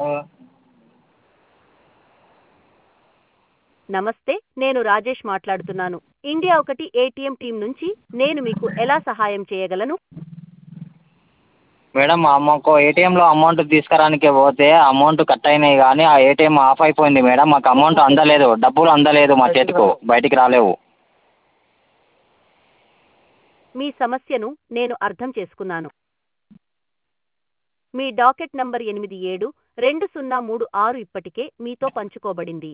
నమస్తే నేను రాజేష్ మాట్లాడుతున్నాను ఇండియా ఒకటి ఏటీఎం టీం నుంచి నేను మీకు ఎలా సహాయం చేయగలను మేడం మాకు ఏటీఎంలో అమౌంట్ తీసుకురానికి పోతే అమౌంట్ కట్ అయినాయి కానీ ఆ ఏటీఎం ఆఫ్ అయిపోయింది మేడం మాకు అమౌంట్ అందలేదు డబ్బులు అందలేదు మా చేతికి బయటికి రాలేవు మీ సమస్యను నేను అర్థం చేసుకున్నాను మీ డాకెట్ నంబర్ ఎనిమిది ఏడు రెండు సున్నా మూడు ఆరు ఇప్పటికే మీతో పంచుకోబడింది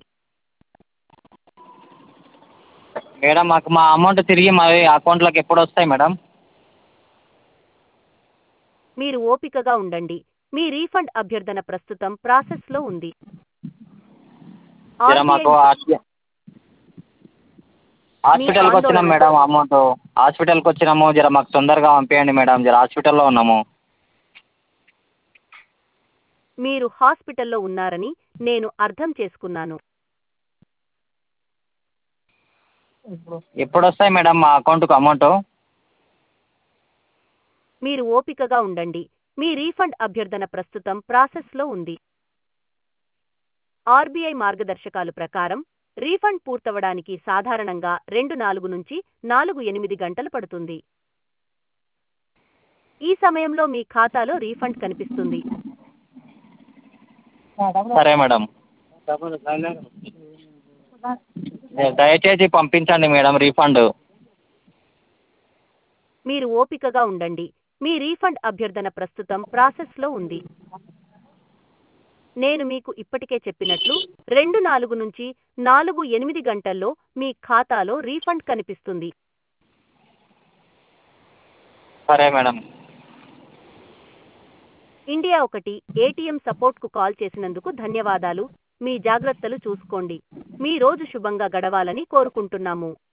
మేడం మాకు మా అమౌంట్ తిరిగి మా అకౌంట్లోకి ఎప్పుడు వస్తాయి మేడం మీరు ఓపికగా ఉండండి మీ రీఫండ్ అభ్యర్థన ప్రస్తుతం ప్రాసెస్లో ఉంది జర మాకు హాస్పి- హాస్పిటల్కి వచ్చినాం మేడం అమౌంట్ హాస్పిటల్కి వచ్చినాము జర మాకు తొందరగా పంపించండి మేడం జర హాస్పిటల్లో ఉన్నాము మీరు హాస్పిటల్లో ఉన్నారని నేను అర్థం చేసుకున్నాను ఎప్పుడు వస్తాయి మేడం మా అకౌంట్కి అమౌంట్ మీరు ఓపికగా ఉండండి మీ రీఫండ్ అభ్యర్థన ప్రస్తుతం ప్రాసెస్లో ఉంది ఆర్బీఐ మార్గదర్శకాలు ప్రకారం రీఫండ్ పూర్తవడానికి సాధారణంగా రెండు నాలుగు నుంచి నాలుగు ఎనిమిది గంటలు పడుతుంది ఈ సమయంలో మీ ఖాతాలో రీఫండ్ కనిపిస్తుంది సరే మేడం దయచేసి పంపించండి మేడం రీఫండ్ మీరు ఓపికగా ఉండండి మీ రీఫండ్ అభ్యర్థన ప్రస్తుతం ప్రాసెస్లో ఉంది నేను మీకు ఇప్పటికే చెప్పినట్లు రెండు నాలుగు నుంచి నాలుగు ఎనిమిది గంటల్లో మీ ఖాతాలో రీఫండ్ కనిపిస్తుంది సరే మేడం ఇండియా ఒకటి ఏటీఎం సపోర్ట్కు కాల్ చేసినందుకు ధన్యవాదాలు మీ జాగ్రత్తలు చూసుకోండి మీ రోజు శుభంగా గడవాలని కోరుకుంటున్నాము